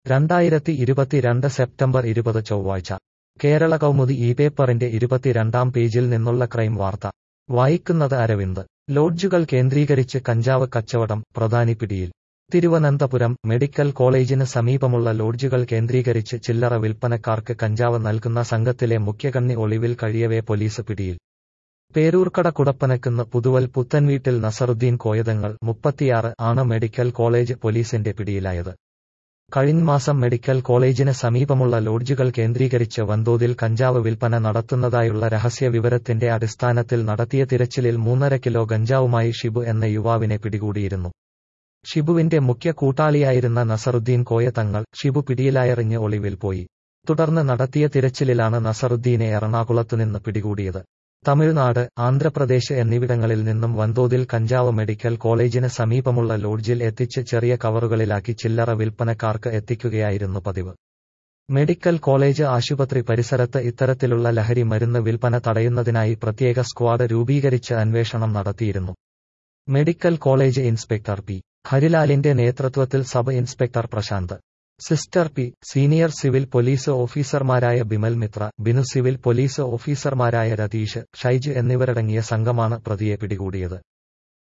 രണ്ടായിരത്തി ഇരുപത്തിരണ്ട് സെപ്റ്റംബർ ഇരുപത് ചൊവ്വാഴ്ച കേരള കൗമുദി ഈ പേപ്പറിന്റെ ഇരുപത്തിരണ്ടാം പേജിൽ നിന്നുള്ള ക്രൈം വാർത്ത വായിക്കുന്നത് അരവിന്ദ് ലോഡ്ജുകൾ കേന്ദ്രീകരിച്ച് കഞ്ചാവ് കച്ചവടം പ്രധാനി പിടിയിൽ തിരുവനന്തപുരം മെഡിക്കൽ കോളേജിന് സമീപമുള്ള ലോഡ്ജുകൾ കേന്ദ്രീകരിച്ച് ചില്ലറ വിൽപ്പനക്കാർക്ക് കഞ്ചാവ് നൽകുന്ന സംഘത്തിലെ മുഖ്യകണ്ണി ഒളിവിൽ കഴിയവേ പോലീസ് പിടിയിൽ പേരൂർക്കട കുടപ്പനക്കുന്ന് പുതുവൽ പുത്തൻവീട്ടിൽ നസറുദ്ദീൻ കോയതങ്ങൾ മുപ്പത്തിയാറ് ആണ് മെഡിക്കൽ കോളേജ് പോലീസിന്റെ പിടിയിലായത് കഴിഞ്ഞ മാസം മെഡിക്കൽ കോളേജിന് സമീപമുള്ള ലോഡ്ജുകൾ കേന്ദ്രീകരിച്ച് വൻതോതിൽ കഞ്ചാവ് വിൽപ്പന നടത്തുന്നതായുള്ള രഹസ്യ വിവരത്തിന്റെ അടിസ്ഥാനത്തിൽ നടത്തിയ തിരച്ചിലിൽ മൂന്നര കിലോ ഗഞ്ചാവുമായി ഷിബു എന്ന യുവാവിനെ പിടികൂടിയിരുന്നു ഷിബുവിന്റെ മുഖ്യ കൂട്ടാളിയായിരുന്ന നസറുദ്ദീൻ കോയ തങ്ങൾ ഷിബു പിടിയിലായെറിഞ്ഞ് ഒളിവിൽ പോയി തുടർന്ന് നടത്തിയ തിരച്ചിലിലാണ് നസറുദ്ദീനെ എറണാകുളത്തുനിന്ന് പിടികൂടിയത് തമിഴ്നാട് ആന്ധ്രാപ്രദേശ് എന്നിവിടങ്ങളിൽ നിന്നും വൻതോതിൽ കഞ്ചാവ് മെഡിക്കൽ കോളേജിന് സമീപമുള്ള ലോഡ്ജിൽ എത്തിച്ച് ചെറിയ കവറുകളിലാക്കി ചില്ലറ വിൽപ്പനക്കാർക്ക് എത്തിക്കുകയായിരുന്നു പതിവ് മെഡിക്കൽ കോളേജ് ആശുപത്രി പരിസരത്ത് ഇത്തരത്തിലുള്ള ലഹരി മരുന്ന് വിൽപ്പന തടയുന്നതിനായി പ്രത്യേക സ്ക്വാഡ് രൂപീകരിച്ച് അന്വേഷണം നടത്തിയിരുന്നു മെഡിക്കൽ കോളേജ് ഇൻസ്പെക്ടർ പി ഹരിലാലിന്റെ നേതൃത്വത്തിൽ sub inspector Prashanth sister P senior civil police ഓഫീസർമാരായ ബിമൽ മിത്ര ബിനു സിവിൽ പോലീസ് ഓഫീസർമാരായ രതീഷ് ഷൈജ് എന്നിവരടങ്ങിയ സംഘമാണ് പ്രതിയെ പിടികൂടിയത്